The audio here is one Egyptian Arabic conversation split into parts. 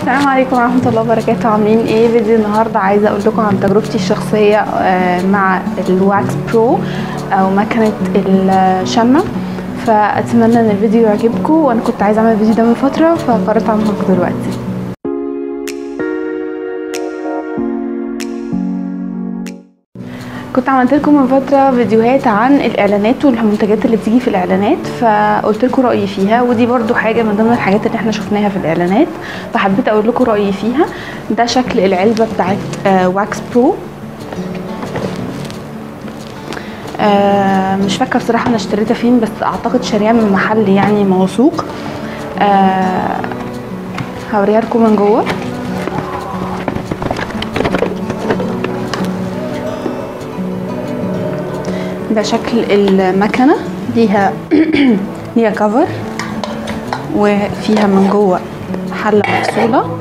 السلام عليكم ورحمة الله وبركاته عاملين ايه فيديو النهاردة عايزة اقول لكم عن تجربتي الشخصية آه، مع الواكس برو او مكنة الشمع فاتمنى ان الفيديو يعجبكم وانا كنت عايزة اعمل الفيديو ده من فترة فقررت اعمله لكم دلوقتي كنت عملت لكم من فتره فيديوهات عن الاعلانات والمنتجات اللي بتيجي في الاعلانات فقلت لكم رايي فيها ودي برضو حاجه من ضمن الحاجات اللي احنا شفناها في الاعلانات فحبيت اقول لكم رايي فيها ده شكل العلبه بتاعت آه واكس برو آه مش فاكره بصراحه انا اشتريتها فين بس اعتقد شاريها من محل يعني موثوق آه هوريها لكم من جوه ده شكل المكنه ليها ليها كفر وفيها من جوه حله مفصوله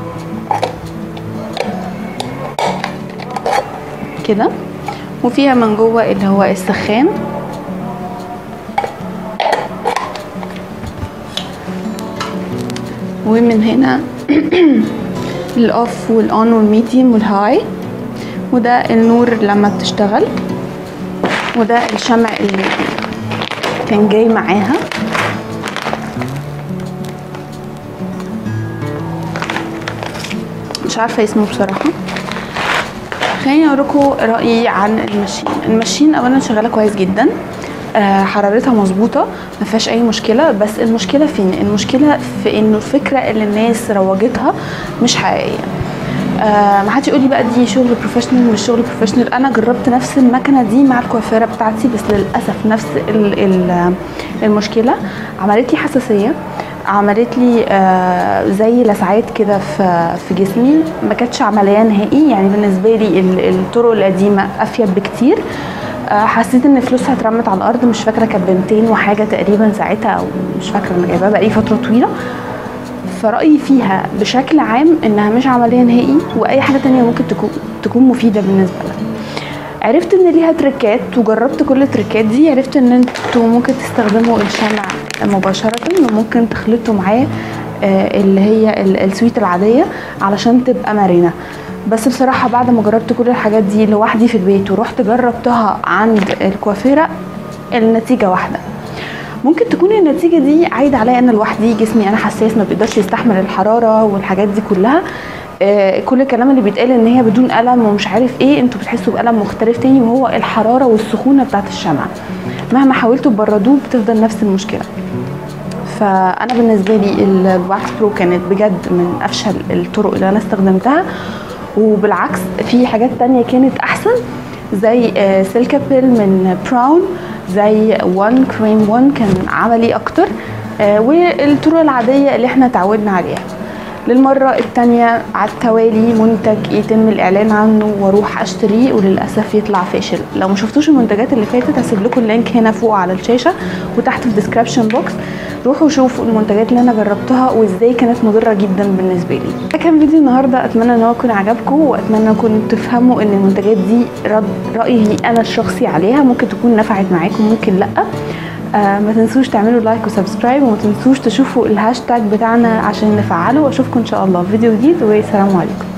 كده وفيها من جوه اللي هو السخان ومن هنا الاوف والاون والميديوم والهاي وده النور لما بتشتغل وده الشمع اللي كان جاي معاها مش عارفه اسمه بصراحه خليني اوريكم رايي عن الماشين الماشين اولا شغاله كويس جدا آه حرارتها مظبوطه ما فيهاش اي مشكله بس المشكله فين المشكله في انه الفكره اللي الناس روجتها مش حقيقيه آه ما حدش يقول لي بقى دي شغل بروفيشنال مش شغل بروفيشنال انا جربت نفس المكنه دي مع الكوافيره بتاعتي بس للاسف نفس ال ال المشكله عملت لي حساسيه عملت لي آه زي لسعات كده في في جسمي ما كانتش عمليه نهائي يعني بالنسبه لي الطرق القديمه افيد بكتير آه حسيت ان فلوسها اترمت على الارض مش فاكره كانت ب 200 وحاجه تقريبا ساعتها او مش فاكره انا جايباها بقالي فتره طويله فرأيي فيها بشكل عام انها مش عمليه نهائي واي حاجه تانية ممكن تكون تكون مفيده بالنسبه لك عرفت ان ليها تريكات وجربت كل التريكات دي عرفت ان انتوا ممكن تستخدموا الشمع مباشره وممكن تخلطوا معاه اللي هي السويت العاديه علشان تبقى مرنه بس بصراحه بعد ما جربت كل الحاجات دي لوحدي في البيت ورحت جربتها عند الكوافيره النتيجه واحده ممكن تكون النتيجة دي عايدة عليا أنا لوحدي جسمي أنا حساس ما بيقدرش يستحمل الحرارة والحاجات دي كلها آه كل الكلام اللي بيتقال ان هي بدون ألم ومش عارف ايه انتوا بتحسوا بألم مختلف تاني وهو الحرارة والسخونة بتاعت الشمع مهما حاولتوا تبردوه بتفضل نفس المشكلة فأنا بالنسبة لي الواكس برو كانت بجد من أفشل الطرق اللي أنا استخدمتها وبالعكس في حاجات تانية كانت أحسن زي آه سيلكا بيل من براون زي وان كريم وان كان عملي اكتر آه والطرق العاديه اللي احنا تعودنا عليها للمرة التانية على التوالي منتج يتم الإعلان عنه وأروح أشتريه وللأسف يطلع فاشل لو ما شفتوش المنتجات اللي فاتت هسيب لكم اللينك هنا فوق على الشاشة وتحت في الديسكربشن بوكس روحوا شوفوا المنتجات اللي أنا جربتها وإزاي كانت مضرة جدا بالنسبة لي ده كان فيديو النهاردة أتمنى إن هو يكون عجبكم وأتمنى أكون تفهموا إن المنتجات دي رأيي أنا الشخصي عليها ممكن تكون نفعت معاكم ممكن لأ آه ما تنسوش تعملوا لايك وسبسكرايب وما تنسوش تشوفوا الهاشتاج بتاعنا عشان نفعله واشوفكم ان شاء الله في فيديو جديد والسلام عليكم